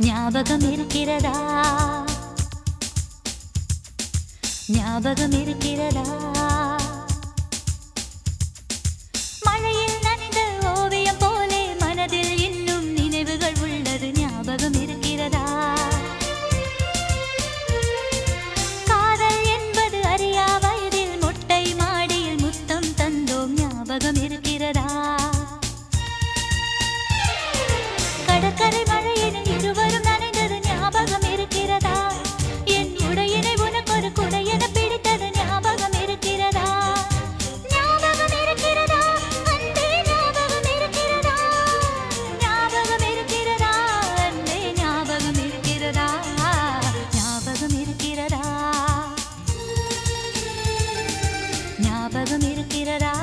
ஞாபகம் இருக்கிறதா ஞாபகம் இருக்கிறதா மழையில் நனைந்த ஓவியம் போலே மனதில் இன்னும் நினைவுகள் உள்ளது ஞாபகம் இருக்கிறதா காதல் என்பது அறியா வயதில் மொட்டை மாடியில் முத்தம் தந்தோம் ஞாபகம் இருக்கிறதா கடற்கரை மழையில் இருவரும் நனைந்தது ஞாபகம் இருக்கிறதா என் உடையினை உனக்கொரு குடையென பிடித்தது ஞாபகம் இருக்கிறதா ஞாபகம் இருக்கிறதா அன்பே ஞாபகம் இருக்கிறதா ஞாபகம் இருக்கிறதா அன்பே ஞாபகம் இருக்கிறதா ஞாபகம் இருக்கிறதா ஞாபகம் இருக்கிறதா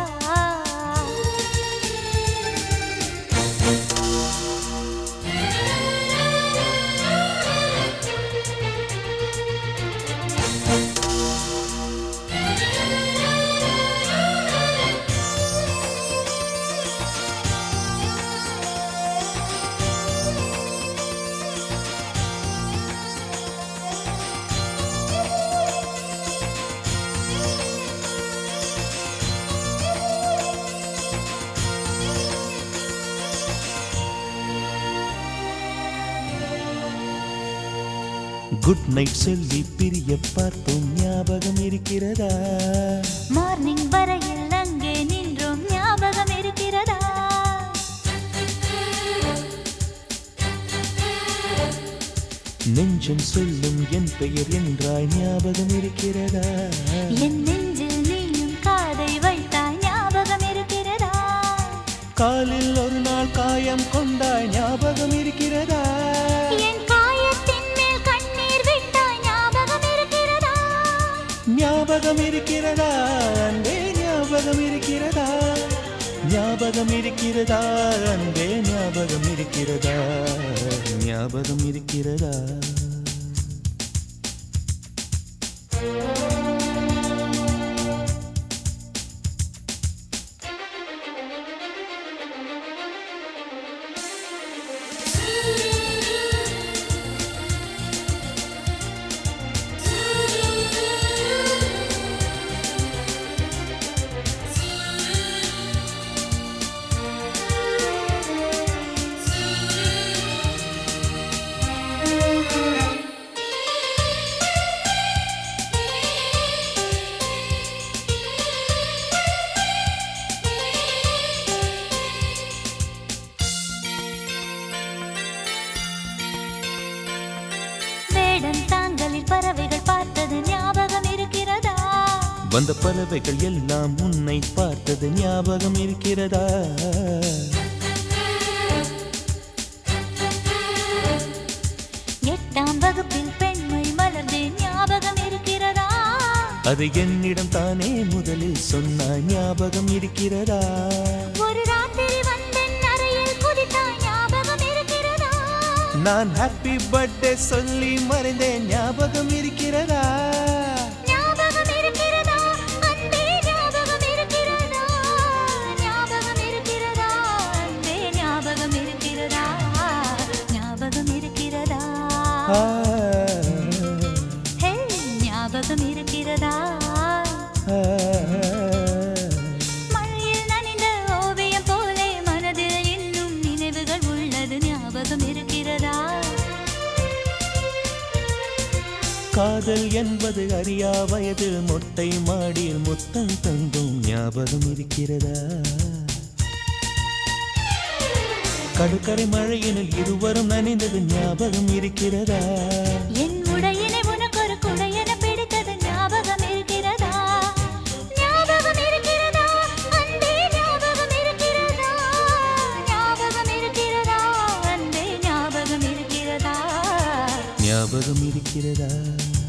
குட் நைட் சொல்லி பிரிய பார்த்தோம் ஞாபகம் இருக்கிறதா மார்னிங் வரையில் அங்கே நின்றோம் ஞாபகம் இருக்கிறதா நெஞ்சம் சொல்லும் என் பெயர் என்றாய் ஞாபகம் இருக்கிறதா என் நெஞ்சில் நீயும் காதை வைத்தாய் ஞாபகம் இருக்கிறதா காலில் ஒரு நாள் காயம் கொண்டாய் ஞாபகம் இருக்கிறதா என் காயத்தின் மேல் கண்ணீர் விட்டாய் ஞாபகம் இருக்கிறதா ஞாபகம் இருக்கிறதா அன்பே ஞாபகம் இருக்கிறதா ஞாபகம் இருக்கிறதா அன்பே ஞாபகம் இருக்கிறதா ஞாபகம் இருக்கிறதா வேடன் தாங்களில் பறவைகள் பார்த்தது ஞாபகம் இருக்கிறதா வந்த பறவைகள் எல்லாம் உன்னை பார்த்தது ஞாபகம் இருக்கிறதா எட்டாம் வகுப்பில் பெண்மை மலர்ந்து ஞாபகம் இருக்கிறதா அது என்னிடம் தானே முதலில் சொன்னாய் ஞாபகம் இருக்கிறதா ஒரு ராத்திரி வந்தன் அறையில் குதித்தாய் ஞாபகம் இருக்கிறதா நான் ஹாப்பி பர்த்டே சொல்லி மறைந்தேன் ஞாபகம் இருக்கிறதா ஞாபகம் இருக்கிறதா அன்பே ஞாபகம் இருக்கிறதா ஞாபகம் இருக்கிறதா அன்பே ஞாபகம் இருக்கிறதா ஞாபகம் இருக்கிறதா ஆ, ஹே ஞாபகம் இருக்கிறதா ஆ, மழையில் நனைந்த ஓவியம் போலே மனதில் இன்னும் நினைவுகள் உள்ளது ஞாபகம் இருக்கிறதா காதல் என்பது அறியா வயதில் மொட்டை மாடியில் முத்தம் தங்கும் ஞாபகம் இருக்கிறதா கடுக்கரை மழையினில் இருவரும் நனைந்தது ஞாபகம் இருக்கிறதா என் உடையினை உனக்கொரு குடையென பிடித்தது ஞாபகம் இருக்கிறதா ஞாபகம் இருக்கிறதா அன்பே ஞாபகம் இருக்கிறதா ஞாபகம் இருக்கிறதா அன்பே ஞாபகம் இருக்கிறதா ஞாபகம் இருக்கிறதா